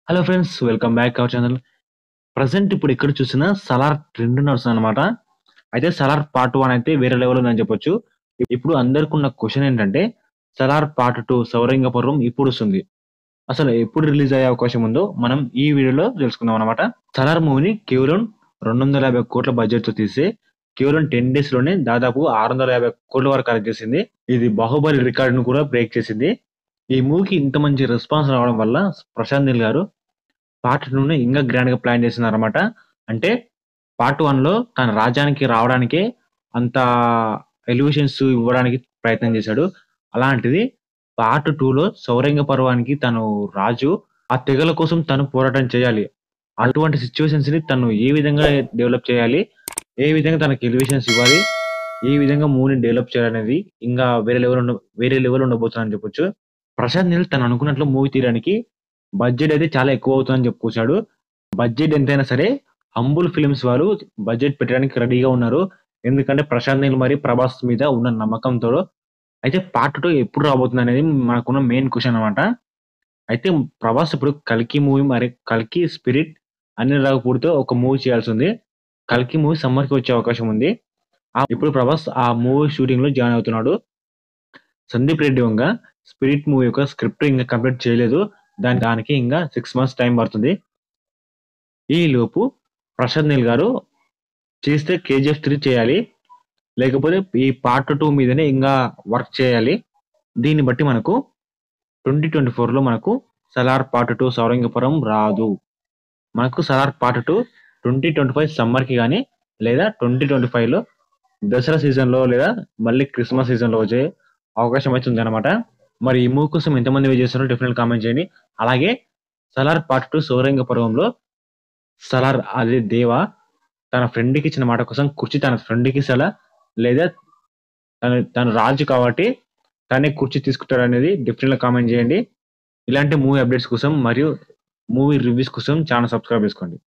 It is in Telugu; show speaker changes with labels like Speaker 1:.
Speaker 1: hello friends welcome back our channel present ఇప్పుడు ఎక్కడ చూసినా సలార్ ట్రెండ్ నడుస్తుంది అనమాట అయితే సలార్ పార్ట్ వన్ అయితే వేరే లెవెల్ ఉందని చెప్పొచ్చు ఇప్పుడు అందరికి ఉన్న క్వశ్చన్ ఏంటంటే సలార్ పార్ట్ టూ సౌరంగపురం ఇప్పుడు వస్తుంది అసలు ఎప్పుడు రిలీజ్ అయ్యే అవకాశం ఉందో మనం ఈ వీడియోలో తెలుసుకుందాం అనమాట సలార్ మూవీని కేవలం రెండు వందల యాభై కోట్ల బడ్జెట్ తో తీసి కేవలం టెన్ డేస్ లోనే దాదాపు ఆరు వందల యాభై కోట్ల వరకు కలెక్ట్ చేసింది ఇది బాహుబలి రికార్డును కూడా బ్రేక్ చేసింది ఈ మూవీకి ఇంత మంచి రెస్పాన్స్ రావడం వల్ల ప్రశాంత్ నీల్ గారు పార్ట్ టూ ని ఇంకా గ్రాండ్ గా ప్లాన్ చేస్తున్నారు అనమాట అంటే పార్ట్ వన్ లో తన రాజ్యానికి రావడానికే అంత ఎలివేషన్స్ ఇవ్వడానికి ప్రయత్నం చేశాడు అలాంటిది పార్ట్ టూ లో సౌరంగ పర్వానికి తను రాజు ఆ తెగల కోసం తను పోరాటం చేయాలి అటువంటి సిచ్యువేషన్స్ ని తను ఏ విధంగా డెవలప్ చేయాలి ఏ విధంగా తనకి ఎలివేషన్స్ ఇవ్వాలి ఏ విధంగా మూవీని డెవలప్ చేయాలనేది ఇంకా వేరే లెవెల్ ఉండ వేరే లెవెల్ ఉండబోతుందని చెప్పొచ్చు ప్రశాంత్ నీల్ తను అనుకున్నట్లు మూవీ తీయడానికి బడ్జెట్ అయితే చాలా ఎక్కువ అవుతుందని చెప్పుకొచ్చాడు బడ్జెట్ ఎంతైనా సరే హంబుల్ ఫిల్మ్స్ వారు బడ్జెట్ పెట్టడానికి రెడీగా ఉన్నారు ఎందుకంటే ప్రశాంత్ నీల్ మరి ప్రభాస్ మీద ఉన్న నమ్మకంతో అయితే పార్ట్ టూ ఎప్పుడు రాబోతుంది అనేది మనకున్న మెయిన్ క్వశ్చన్ అనమాట అయితే ప్రభాస్ ఇప్పుడు కల్కి మూవీ మరి కల్కి స్పిరిట్ అన్ని రాకపోతే ఒక మూవీ చేయాల్సి ఉంది కల్కి మూవీ సమ్మర్ కి వచ్చే అవకాశం ఉంది ఆ- ఇప్పుడు ప్రభాస్ ఆ మూవీ షూటింగ్ లో జాయిన్ అవుతున్నాడు సందీప్ రెడ్డి వంగ స్పిరిట్ మూవీ యొక్క స్క్రిప్ట్ ఇంకా కంప్లీట్ చేయలేదు దాని దానికి ఇంకా సిక్స్ మంత్స్ టైం పడుతుంది ఈ లోపు ప్రశాంత్ నీల్ గారు చేస్తే కేజీఎఫ్ త్రీ చేయాలి లేకపోతే ఈ పార్ట్ టూ మీదనే ఇంకా వర్క్ చేయాలి దీన్ని బట్టి మనకు ట్వంటీ ట్వంటీ లో మనకు సలార్ పార్ట్ టూ సౌరంగపురం రాదు మనకు Salaar part two twenty twenty five సమ్మర్కి కానీ లేదా ట్వంటీ ట్వంటీ ఫైవ్లో దసరా సీజన్లో లేదా మళ్ళీ క్రిస్మస్ సీజన్లో వచ్చే అవకాశం అయితే ఉంది అనమాట మరి ఈ మూవీ కోసం ఎంతమంది వెయిట్ చేస్తున్నారో డెఫినెట్ కామెంట్ చేయండి అలాగే సలార్ పార్ట్ టూ సౌరంగ పర్వంలో సలార్ అదే దేవ తన ఫ్రెండ్కి ఇచ్చిన మాట కోసం కుర్చీ తన ఫ్రెండ్కి ఇస్తాడా లేదా తను తను రాజు కాబట్టి తనే కుర్చీ తీసుకుంటాడు అనేది డెఫినెట్గా కామెంట్ చేయండి ఇలాంటి మూవీ అప్డేట్స్ కోసం మరియు మూవీ రివ్యూస్ కోసం ఛానల్ సబ్స్క్రైబ్ చేసుకోండి